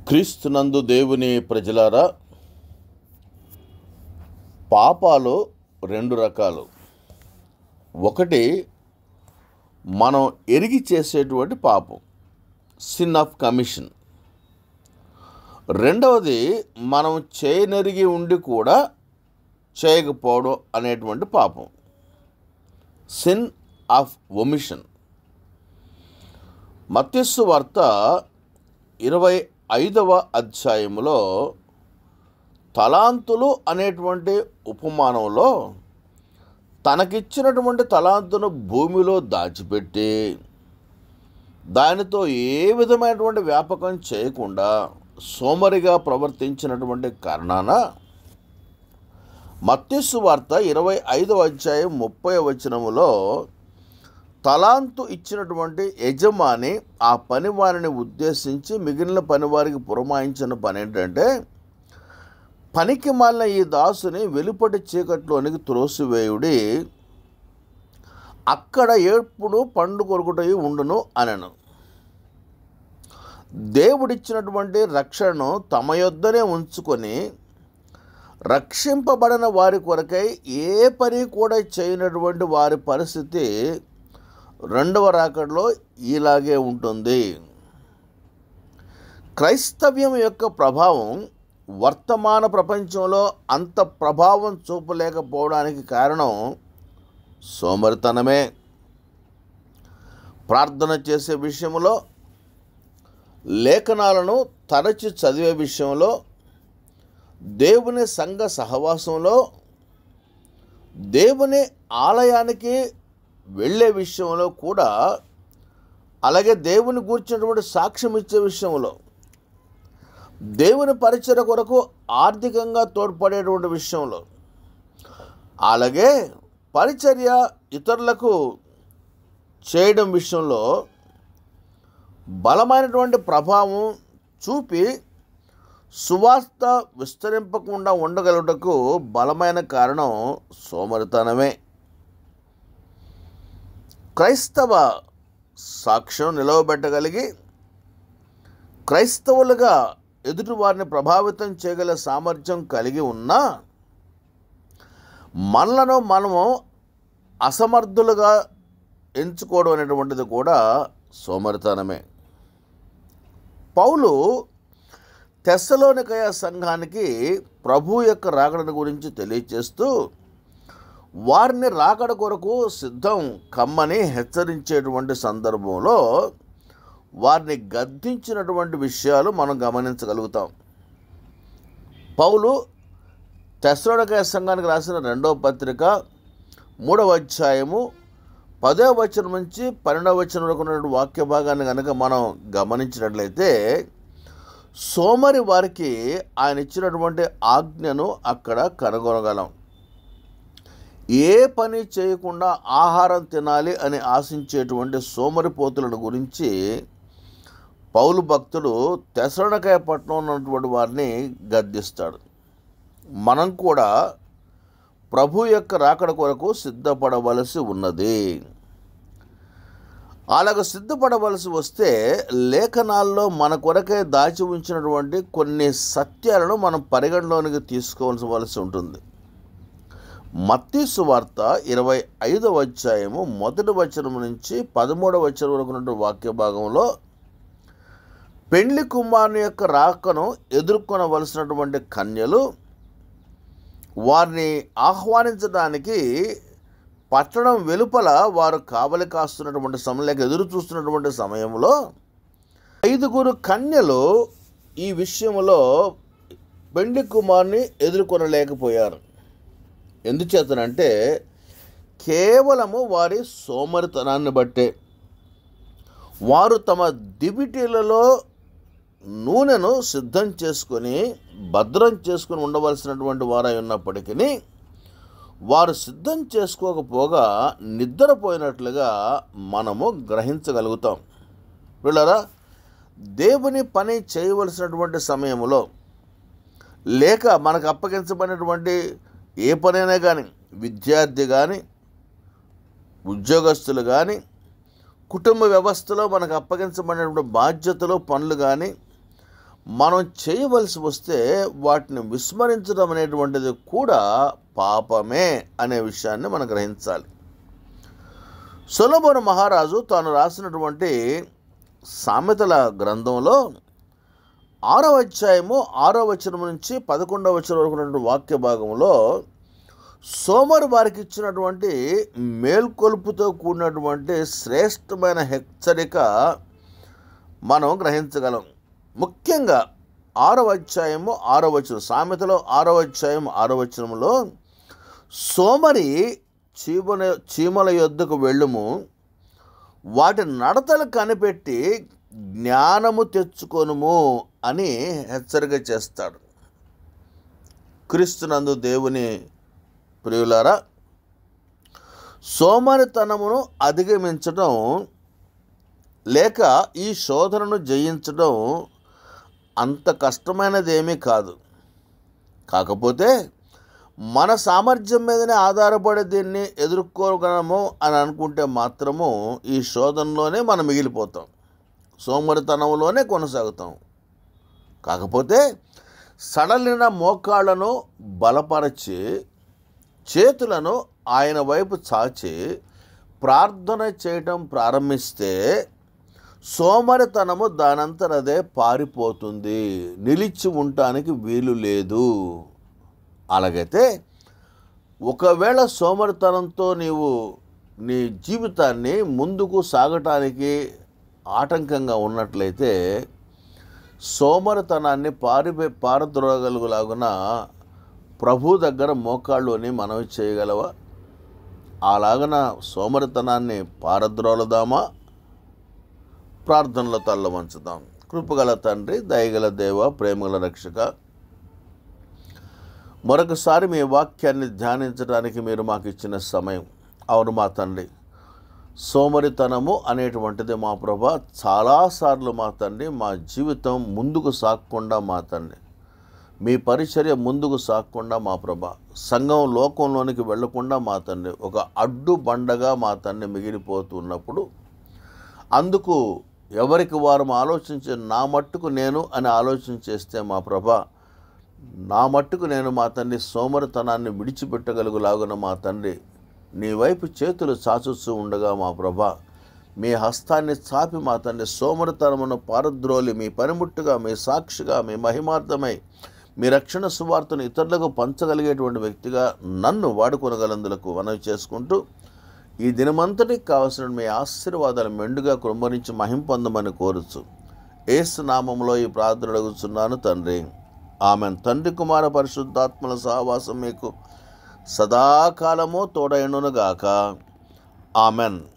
క్రీస్తునందు దేవుని ప్రజలారా పాపాలు రెండు రకాలు ఒకటి మనం ఎరిగి చేసేటువంటి పాపం సిన్ ఆఫ్ కమిషన్ రెండవది మనం చేయనెరిగి ఉండి కూడా చేయకపోవడం అనేటువంటి పాపం సిన్ ఆఫ్ ఒమిషన్ మత్స్సు వార్త ఇరవై ఐదవ అధ్యాయములో తలాంతులు అనేటువంటి ఉపమానంలో తనకిచ్చినటువంటి తలాంతును భూమిలో దాచిపెట్టి దానితో ఏ విధమైనటువంటి వ్యాపకం చేయకుండా సోమరిగా ప్రవర్తించినటువంటి కారణాన మత్స్సు వార్త ఇరవై ఐదవ అధ్యాయం ముప్పై వచనములో తలాంతు ఇచ్చినటువంటి యజమాని ఆ పనివారిని ఉద్దేశించి మిగిలిన పనివారికి పురమాయించిన పని ఏంటంటే పనికి మాలిన ఈ దాసుని వెలుపటి చీకట్లోనికి త్రోసివేయుడి అక్కడ ఏర్పుడు పండు కొరుకుటయి ఉండును అనను దేవుడిచ్చినటువంటి రక్షణను తమ యొద్దనే ఉంచుకొని రక్షింపబడిన వారి కొరకై ఏ పని కూడా చేయనటువంటి వారి పరిస్థితి రెండవ రాకడలో ఇలాగే ఉంటుంది క్రైస్తవ్యం యొక్క ప్రభావం వర్తమాన ప్రపంచంలో అంత ప్రభావం చూపలేకపోవడానికి కారణం సోమరితనమే ప్రార్థన చేసే విషయంలో లేఖనాలను తరచి చదివే విషయంలో దేవుని సంఘ సహవాసంలో దేవుని ఆలయానికి వెళ్ళే విషయంలో కూడా అలాగే దేవుని కూర్చున్నటువంటి సాక్ష్యం ఇచ్చే విషయంలో దేవుని పరిచయ కొరకు ఆర్థికంగా తోడ్పడేటువంటి విషయంలో అలాగే పరిచర్య ఇతరులకు చేయడం విషయంలో బలమైనటువంటి ప్రభావం చూపి సువార్త విస్తరింపకుండా ఉండగలుగుటకు బలమైన కారణం సోమరితనమే క్రైస్తవ సాక్ష్యం నిలవబెట్టగలిగి క్రైస్తవులుగా ఎదుటి వారిని ప్రభావితం చేయగల సామర్థ్యం కలిగి ఉన్నా మనలను మనము అసమర్థులుగా ఎంచుకోవడం అనేటువంటిది కూడా సోమరితనమే పౌలు తెస్సలోనికయ సంఘానికి ప్రభు యొక్క రాకడను గురించి తెలియచేస్తూ వారిని రాకడ కొరకు సిద్ధం కమ్మని హెచ్చరించేటువంటి సందర్భంలో వారిని గద్దించినటువంటి విషయాలు మనం గమనించగలుగుతాం పౌలు తెస్సలోనికయ సంఘానికి రాసిన రెండవ పత్రిక మూడవ అధ్యాయము పదో వచనం నుంచి పన్నెండవ వచనం వరకు ఉన్నటువంటి వాక్య భాగాన్ని కనుక మనం గమనించినట్లయితే సోమరి వారికి ఆయన ఇచ్చినటువంటి ఆజ్ఞను అక్కడ కనుగొనగలం ఏ పని చేయకుండా ఆహారం తినాలి అని ఆశించేటువంటి సోమరిపోతులను గురించి పౌలు భక్తుడు తెసరణకాయ పట్టణం ఉన్నటువంటి వారిని గద్దిస్తాడు మనం కూడా ప్రభు యొక్క రాకడ కొరకు సిద్ధపడవలసి ఉన్నది అలాగ సిద్ధపడవలసి వస్తే లేఖనాల్లో మన కొరకే దాచి ఉంచినటువంటి కొన్ని సత్యాలను మనం పరిగణలోనికి తీసుకోవాల్సి ఉంటుంది మత్తీసు వార్త ఇరవై ఐదవ అధ్యాయము మొదటి వచనం నుంచి పదమూడవ వచనం వరకు ఉన్న వాక్య భాగంలో పెండ్లి కుమారుని యొక్క రాకను ఎదుర్కొనవలసినటువంటి కన్యలు వారిని ఆహ్వానించడానికి పట్టణం వెలుపల వారు కావలి కాస్తున్నటువంటి సమయం లేక ఎదురు చూస్తున్నటువంటి సమయంలో ఐదుగురు కన్యలు ఈ విషయంలో పెండి కుమార్ని ఎదుర్కొనలేకపోయారు ఎందుచేతనంటే కేవలము వారి సోమరితనాన్ని బట్టే వారు తమ దివిటీలలో నూనెను సిద్ధం చేసుకొని భద్రం చేసుకుని ఉండవలసినటువంటి వారై ఉన్నప్పటికీ వారు సిద్ధం చేసుకోకపోగా నిద్రపోయినట్లుగా మనము గ్రహించగలుగుతాం వీళ్ళరా దేవుని పని చేయవలసినటువంటి సమయంలో లేక మనకు అప్పగించబడినటువంటి ఏ పనైనా కానీ విద్యార్థి కానీ ఉద్యోగస్తులు కానీ కుటుంబ వ్యవస్థలో మనకు అప్పగించబడినటువంటి బాధ్యతలు పనులు కానీ మనం చేయవలసి వస్తే వాటిని విస్మరించడం అనేటువంటిది కూడా పాపమే అనే విషయాన్ని మనం గ్రహించాలి సొలభను మహారాజు తాను రాసినటువంటి సామెతల గ్రంథంలో ఆరో అధ్యాయము ఆరో వచనం నుంచి పదకొండవ వచనం వరకు ఉన్నటువంటి వాక్య భాగంలో సోమరు వారికి ఇచ్చినటువంటి మేల్కొలుపుతో కూడినటువంటి శ్రేష్టమైన హెచ్చరిక మనం గ్రహించగలం ముఖ్యంగా ఆరో అధ్యాయము ఆరో వచనం సామెతలో ఆరో అధ్యాయం ఆరో వచనంలో సోమరి చీమల చీమల యొద్దకు వెళ్ళుము వాటి నడతలు కనిపెట్టి జ్ఞానము తెచ్చుకొనుము అని హెచ్చరిక చేస్తాడు క్రీస్తునందు దేవుని ప్రియులారా సోమరితనమును అధిగమించడం లేక ఈ శోధనను జయించడం అంత కష్టమైనది ఏమీ కాదు కాకపోతే మన సామర్థ్యం మీదనే ఆధారపడి దీన్ని ఎదుర్కోగలము అని అనుకుంటే మాత్రము ఈ శోధనలోనే మనం మిగిలిపోతాం సోమరితనంలోనే కొనసాగుతాం కాకపోతే సడలిన మోకాళ్ళను బలపరచి చేతులను ఆయన వైపు చాచి ప్రార్థన చేయటం ప్రారంభిస్తే సోమరితనము దానంతరదే పారిపోతుంది నిలిచి ఉండటానికి వీలు లేదు అలాగైతే ఒకవేళ సోమరితనంతో నీవు నీ జీవితాన్ని ముందుకు సాగటానికి ఆటంకంగా ఉన్నట్లయితే సోమరితనాన్ని పారి పారద్రోగలుగులాగున ప్రభు దగ్గర మోకాళ్ళుని మనవి చేయగలవా అలాగన సోమరితనాన్ని పారద్రోలదామా ప్రార్థనలో తల్ల వంచుదాం కృపగల తండ్రి దయగల దేవ ప్రేమగల రక్షక మరొకసారి మీ వాక్యాన్ని ధ్యానించడానికి మీరు మాకు ఇచ్చిన సమయం అవును మా తండ్రి సోమరితనము అనేటువంటిది మా ప్రభ చాలాసార్లు మా తండ్రి మా జీవితం ముందుకు సాగకుండా మా తండ్రి మీ పరిచర్య ముందుకు సాగకుండా మా ప్రభ సంఘం లోకంలోనికి వెళ్లకుండా మా తండ్రి ఒక అడ్డు బండగా మా తండ్రి మిగిలిపోతున్నప్పుడు అందుకు ఎవరికి వారు ఆలోచించే నా మట్టుకు నేను అని ఆలోచన చేస్తే మా ప్రభ నా మట్టుకు నేను మా తండ్రి సోమరితనాన్ని విడిచిపెట్టగలుగులాగున మా తండ్రి నీ వైపు చేతులు చాచుస్తూ ఉండగా మా ప్రభ మీ హస్తాన్ని చాపి మా తండ్రి సోమరితనమును పారద్రోలి మీ పనిముట్టుగా మీ సాక్షిగా మీ మహిమార్థమై మీ రక్షణ సువార్తను ఇతరులకు పంచగలిగేటువంటి వ్యక్తిగా నన్ను వాడుకొనగలందులకు మనవి చేసుకుంటూ ఈ దినమంతటికి కావలసిన మీ ఆశీర్వాదాలు మెండుగా కృంభరించి మహిం పొందమని కోరుచు ఏసు నామంలో ఈ ప్రార్థన అడుగుతున్నాను తండ్రి ఆమె తండ్రి కుమార పరిశుద్ధాత్మల సహవాసం మీకు సదాకాలము తోడైండునుగాక ఆమెన్